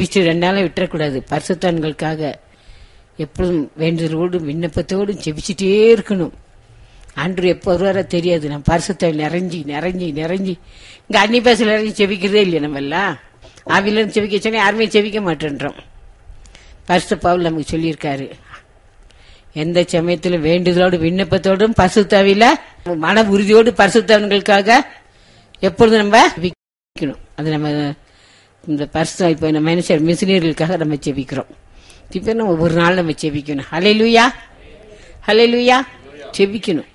ஜெபிச்சு ரெண்டு நாளும் விட்டுறக்கூடாது பரிசுத்தான்களுக்காக எப்பொழுதும் வேண்டுதலோடு விண்ணப்பத்தோடும் ஜெபிச்சுட்டே இருக்கணும் ஆண்டு எப்போ வருவாரோ தெரியாது நம்ம பரிசுத்த நிறைஞ்சி நிறைஞ்சி நிறைஞ்சி இங்க அன்னி பேசல நிறைஞ்சி செபிக்கிறதே இல்லையா நம்ம எல்லாம் ஆவில செபிக்க சொன்னா யாருமே செபிக்க மாட்டேன்றோம் பரிசு பவுல் நமக்கு சொல்லியிருக்காரு எந்த சமயத்துல வேண்டுதலோடு விண்ணப்பத்தோடும் பரிசுத்தாவில மன உறுதியோடு பரிசுத்தவன்களுக்காக எப்பொழுதும் நம்ம ஜெபிக்கணும் அது நம்ம இந்த பரிசு இப்போ நம்ம மனுஷர் மிஷினியர்களுக்காக நம்ம ஜெபிக்கிறோம் இப்போ நம்ம ஒரு நாள் நம்ம ஜெபிக்கணும் ஹலே லூயா ஹலே லூயா ஜெபிக்கணும்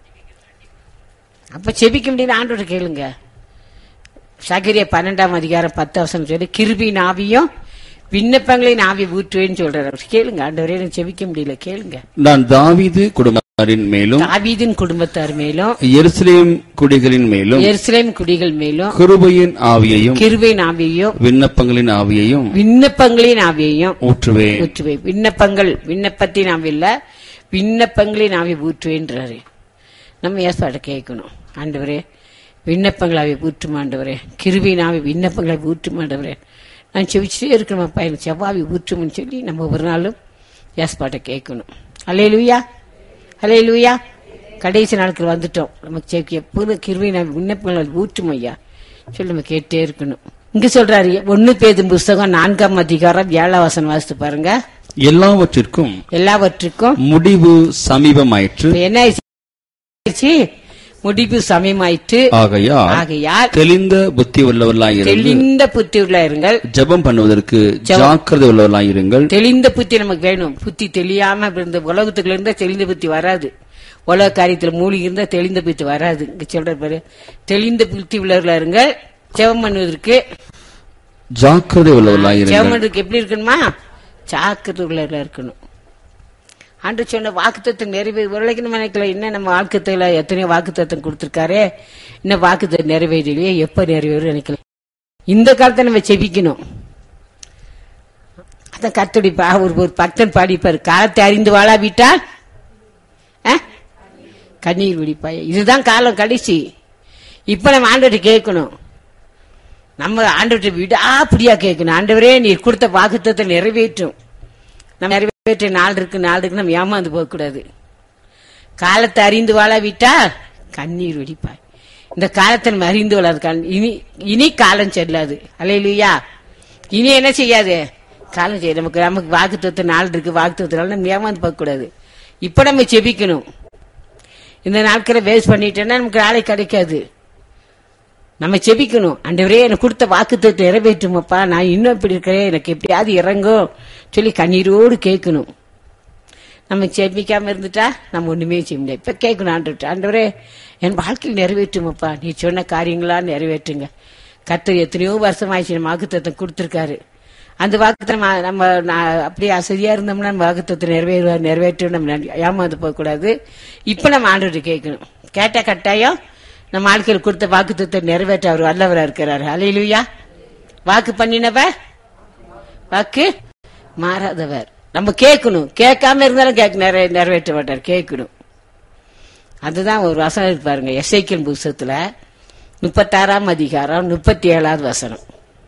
அப்ப செபிக்க முடியாது ஆண்டோட கேளுங்க சகரிய பன்னெண்டாம் அதிகாரம் பத்து அவசரம் சொல்லி கிருபி நாவியும் விண்ணப்பங்களை நாவி ஊற்றுவேன்னு சொல்றாரு அவர் கேளுங்க ஆண்டவரே எனக்கு செபிக்க முடியல கேளுங்க நான் தாவீது குடும்பத்தாரின் மேலும் தாவீதின் குடும்பத்தார் மேலும் எருசலேம் குடிகளின் மேலும் எருசலேம் குடிகள் மேலும் கிருபையின் ஆவியையும் கிருபை நாவியையும் விண்ணப்பங்களின் ஆவியையும் விண்ணப்பங்களின் ஆவியையும் ஊற்றுவேன் ஊற்றுவேன் விண்ணப்பங்கள் விண்ணப்பத்தின் ஆவியில்ல விண்ணப்பங்களின் ஆவி ஊற்றுவேன்றாரு நம்ம ஏற்பாடு கேட்கணும் ஆண்டவரே விண்ணப்பங்களாவே ஊற்றும் ஆண்டவரே கிருபியின் ஆவி விண்ணப்பங்களை ஊற்றும் ஆண்டவரே நான் செவிச்சுட்டே இருக்கணும் அப்பா எனக்கு செவ்வாவி ஊற்றும்னு சொல்லி நம்ம ஒரு நாளும் ஏற்பாட்டை கேட்கணும் அலே லூயா அலே லூயா கடைசி நாட்கள் வந்துட்டோம் நமக்கு செவிக்கு எப்போதும் கிருபியின் ஆவி விண்ணப்பங்களை ஊற்றும் ஐயா சொல்லி நம்ம கேட்டே இருக்கணும் இங்க சொல்றாரு ஒன்னு பேதும் புஸ்தகம் நான்காம் அதிகாரம் ஏழாம் வசனம் வாசித்து பாருங்க எல்லாவற்றிற்கும் எல்லாவற்றுக்கும் முடிவு சமீபமாயிற்று இப்ப என்ன ஆயிடுச்சு முடிவு சமயமாயிற்று ஆகையால் ஆகையால் தெளிந்த புத்தி உள்ளவர்களாயிருந்து தெளிந்த புத்தி உள்ள இருங்கள் ஜெபம் பண்ணுவதற்கு ஜாக்கிரதை உள்ளவர்களாயிருங்கள் தெளிந்த புத்தி நமக்கு வேணும் புத்தி தெளியாம இருந்த உலகத்துக்குள்ள இருந்தா தெளிந்த புத்தி வராது உலக காரியத்துல மூழ்கி இருந்தா தெளிந்த புத்தி வராது இங்க சொல்ற பாரு தெளிந்த புத்தி உள்ளவர்களா இருங்கள் ஜெபம் பண்ணுவதற்கு ஜாக்கிரதை உள்ளவர்களாயிருங்கள் ஜெபம் பண்ணுறதுக்கு எப்படி இருக்கணுமா ஜாக்கிரதை உள்ளவர்களா இருக்கணும் ஆண்டு சொன்ன வாக்குத்தத்தம் நிறைவே உருளைக்கு நம்ம நினைக்கல இன்னும் நம்ம வாழ்க்கத்துல எத்தனையோ வாக்குத்தத்தம் கொடுத்திருக்காரே இன்னும் வாக்குத்தம் நிறைவேறலையே எப்ப நிறைவேறும் நினைக்கல இந்த காலத்தை நம்ம செபிக்கணும் அதான் கத்தடி பா ஒரு ஒரு பக்தன் பாடிப்பாரு காலத்தை அறிந்து வாழா விட்டால் ஆ? கண்ணீர் விடிப்பாய் இதுதான் காலம் கடைசி இப்ப நம்ம ஆண்டவர்கிட்ட கேட்கணும் நம்ம ஆண்டவர்கிட்ட விடாப்பிடியா கேட்கணும் ஆண்டவரே நீர் கொடுத்த வாக்குத்தத்தை நிறைவேற்றும் நம்ம நிறைவேற்ற நாள் இருக்கு நாள் இருக்கு நம்ம ஏமாந்து போகக்கூடாது காலத்தை அறிந்து வாழ விட்டா கண்ணீர் வெடிப்பாய் இந்த காலத்தை நம்ம அறிந்து வாழாது காலம் இனி இனி காலம் செல்லாது அலையிலுயா இனி என்ன செய்யாது காலம் செய்ய நமக்கு நமக்கு வாக்குத்தத்தை நாள் இருக்கு வாக்குத்தத்தினால நம்ம ஏமாந்து போகக்கூடாது இப்ப நம்ம செபிக்கணும் இந்த நாட்களை வேஸ்ட் பண்ணிட்டேன்னா நமக்கு நாளை கிடைக்காது நம்ம செபிக்கணும் ஆண்டவரே எனக்கு கொடுத்த வாக்குத்தத்தை நிறைவேற்றுமப்பா நான் இன்னும் இப்படி இருக்கிறேன் எனக்கு எப்படியாவது இறங்கும் சொல்லி கண்ணீரோடு கேட்கணும் நம்ம செபிக்காம இருந்துட்டா நம்ம ஒண்ணுமே செய்ய முடியாது இப்ப கேட்கணும் ஆண்டு ஆண்டவரே என் வாழ்க்கையில் நிறைவேற்றுமப்பா நீ சொன்ன காரியங்களா நிறைவேற்றுங்க கர்த்தர் எத்தனையோ வருஷம் ஆயிடுச்சு நம்ம வாக்குத்தத்தை கொடுத்துருக்காரு அந்த வாக்குத்தை நம்ம நம்ம நான் அப்படியே அசதியா இருந்தோம்னா நம்ம வாக்குத்தத்தை நிறைவேறுவா நிறைவேற்ற நம்ம ஏமாந்து போகக்கூடாது இப்ப நம்ம ஆண்டு கேட்கணும் கேட்டா கட்டாயம் நம்ம வாழ்க்கையில் கொடுத்த வாக்குத்தத்தை நிறைவேற்ற அவர் வல்லவரா இருக்கிறாரு அலையிலுயா வாக்கு பண்ணினவர் வாக்கு மாறாதவர் நம்ம கேட்கணும் கேட்காம இருந்தாலும் கேட்க நிறைவே நிறைவேற்ற மாட்டார் கேட்கணும் அதுதான் ஒரு வசனம் இருக்கு பாருங்க எஸ்ஐக்கியல் புஸ்தகத்துல முப்பத்தாறாம் அதிகாரம் முப்பத்தி ஏழாவது வசனம்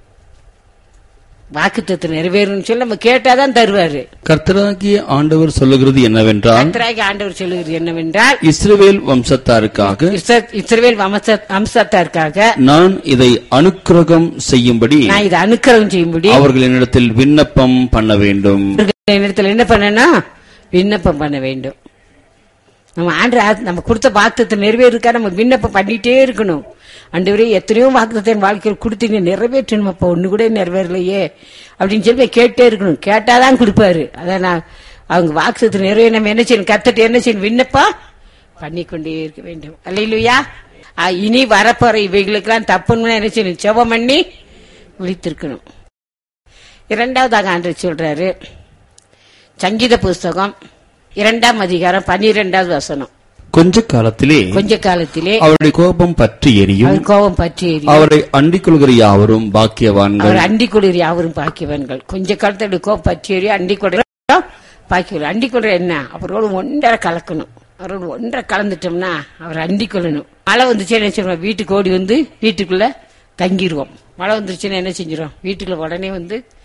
வாக்குத்தத்தை நிறைவேறும்னு சொல்லி நம்ம கேட்டாதான் தருவாரு கர்த்தராகிய ஆண்டவர் சொல்லுகிறது என்னவென்றால் கர்த்தராகி ஆண்டவர் சொல்லுகிறது என்னவென்றால் இஸ்ரவேல் வம்சத்தாருக்காக இஸ்ர- இஸ்ரவேல் வம்ச- வம்சத்தாருக்காக நான் இதை அனுக்கிரகம் செய்யும்படி நான் இதை அனுக்கிரகம் செய்யும்படி அவர்கள் என்னிடத்தில் விண்ணப்பம் பண்ண வேண்டும் இடத்துல என்ன பண்ணணும் விண்ணப்பம் பண்ண வேண்டும் நம்ம ஆண்டு நம்ம கொடுத்த வாக்குத்தத்தை நிறைவேறுக்கா நம்ம விண்ணப்பம் பண்ணிட்டே இருக்கணும் ஆண்டவரே எத்தனையோ வாக்குத்தத்தை என் வாழ்க்கையில் கொடுத்தீங்க நிறைவேற்றணும் அப்ப ஒண்ணு கூட நிறைவேறலையே அப்படின்னு சொல்லி போய் கேட்டே இருக்கணும் கேட்டாதான் கொடுப்பாரு அதான் நான் அவங்க வாக்குத்தத்தை நிறைவே நம்ம என்ன செய்யணும் கத்துட்டு என்ன செய்யணும் விண்ணப்பம் பண்ணிக்கொண்டே இருக்க வேண்டும் அல்லையிலுயா இனி வரப்போற இவைகளுக்கெல்லாம் தப்புன்னு என்ன செய்யணும் செவம் பண்ணி விழித்திருக்கணும் இரண்டாவதாக ஆண்டு சொல்றாரு சங்கீத புஸ்தகம் இரண்டாம் அதிகாரம் பன்னிரெண்டாவது வசனம் கொஞ்ச காலத்திலே கொஞ்ச காலத்திலே அவருடைய கோபம் பற்றி எரியும் அவர் கோபம் பற்றி எரியும். அவரை அண்டிக் கொள்கிற யாவரும் பாக்கியவான்கள் அவர் அண்டி குளிர் யாவரும் பாக்கியவன்கள் கொஞ்ச காலத்தோட கோபம் பற்றி எரியும் அண்டி குளிர் பாக்கியவர் அண்டி குளிர் என்ன அவரோடு ஒன்றரை கலக்கணும் அவரோடு ஒன்றரை கலந்துட்டோம்னா அவர் அண்டி கொள்ளணும் மழை வந்துச்சுன்னா என்ன செய்வோம் வீட்டுக்கு ஓடி வந்து வீட்டுக்குள்ள தங்கிடுவோம் மழை வந்துருச்சுன்னா என்ன செஞ்சிடும் வீட்டுக்குள்ள உடனே வந்து